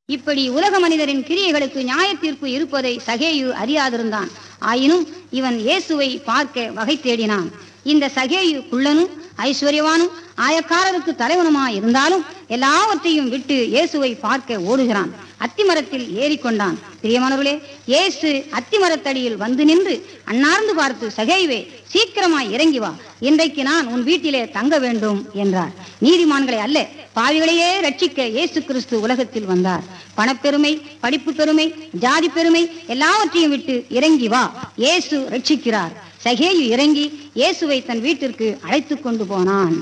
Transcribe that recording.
இப்படி உலக மனிதரின் கிரியைகளுக்கு நியாய தீர்ப்பு இருப்பதை சகேயு அறியாதிருந்தான் ஆயினும் இவன் இயேசுவை பார்க்க வகை தேடினான் இந்த சகேயு குள்ளனும் ஐஸ்வர்யவானும் ஆயக்காரருக்கு தலைவனுமாய் இருந்தாலும் எல்லாவற்றையும் விட்டு இயேசுவை பார்க்க ஓடுகிறான் அத்திமரத்தில் ஏறிக்கொண்டான் பிரியமானவர்களே இயேசு அத்திமரத்தடியில் வந்து நின்று அன்னார்ந்து பார்த்து சகைவே சீக்கிரமாய் இறங்கி வா இன்றைக்கு நான் உன் வீட்டிலே தங்க வேண்டும் என்றார் நீதிமான்களை அல்ல பாவிகளையே ரட்சிக்க இயேசு கிறிஸ்து உலகத்தில் வந்தார் பணப்பெருமை படிப்பு பெருமை ஜாதி பெருமை எல்லாவற்றையும் விட்டு இறங்கி வா இயேசு ரட்சிக்கிறார் சகேயு இறங்கி இயேசுவை தன் வீட்டிற்கு அழைத்துக் கொண்டு போனான்